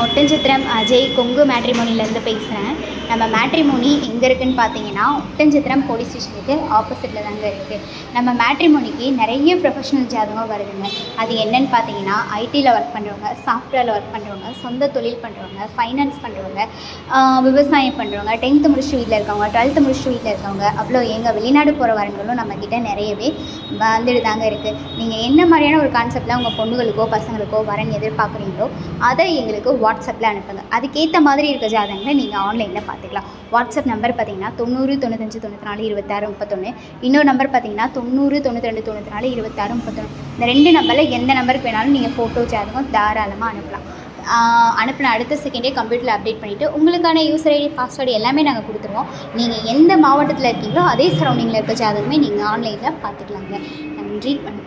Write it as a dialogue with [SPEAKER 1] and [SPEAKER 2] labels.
[SPEAKER 1] நான் ஒட்டஞ்சத்திரம் அஜய் கொங்கு மேட்ரிமோனிலேருந்து பேசுகிறேன் நம்ம மேட்ரிமோனி எங்கே இருக்குன்னு பார்த்தீங்கன்னா ஒட்டஞ்சத்திரம் போலீஸ் ஸ்டேஷனுக்கு ஆப்போசிட்டில் தாங்க இருக்குது நம்ம மேட்ரிமோனிக்கு நிறைய ப்ரொஃபஷனல் ஜாதகம் வருதுங்க அது என்னன்னு பார்த்தீங்கன்னா ஐடியில் ஒர்க் பண்ணுறவங்க சாஃப்ட்வேரில் ஒர்க் பண்ணுறவங்க சொந்த தொழில் பண்ணுறவங்க ஃபைனான்ஸ் பண்ணுறவங்க விவசாயம் பண்ணுறவங்க டென்த்து முடிச்சுட்டு வீட்டில் இருக்கவங்க டுவெல்த்து முடிச்சுட்டு வீட்டில் இருக்கவங்க அவ்வளோ எங்கள் வெளிநாடு போகிற வரங்களும் நம்மக்கிட்ட நிறையவே வந்துட்டு தாங்க இருக்குது நீங்கள் என்ன மாதிரியான ஒரு கான்செப்டில் உங்கள் பொண்ணுகளுக்கோ பசங்களுக்கோ வரன் எதிர்பார்க்குறீங்களோ அதை எங்களுக்கு வாட்ஸ்அப்பில் அனுப்புங்க அதுக்கேற்ற மாதிரி இருக்க ஜாதகங்களை நீங்கள் ஆன்லைனில் பார்த்துக்கலாம் வாட்ஸ்அப் நம்பர் பார்த்தீங்கன்னா தொண்ணூறு தொண்ணூத்தஞ்சு தொண்ணூற்றி நாலு இருபத்தாறு முப்பத்தொன்று இன்னொரு நம்பர் பார்த்தீங்கன்னா தொண்ணூறு தொண்ணூற்றி ரெண்டு தொண்ணூற்றி நாலு இருபத்தாறு முப்பத்தொன்று இந்த ரெண்டு நம்பரில் எந்த நம்பருக்கு வேணாலும் நீங்கள் ஃபோட்டோ ஜாதகம் தாராளமாக அனுப்பலாம் ஆஹ் அனுப்பின அடுத்த செகண்டே கம்ப்யூட்டரில் அப்டேட் பண்ணிவிட்டு உங்களுக்கான யூசர் ஐடி பாஸ்வேர்டு எல்லாமே நாங்கள் கொடுத்துருவோம் நீங்கள் எந்த மாவட்டத்தில் இருக்கீங்களோ அதே சரௌண்டிங்கில் இருக்க ஜாதகமே நீங்கள் ஆன்லைனில் பார்த்துக்கலாங்க நன்றி வணக்கம்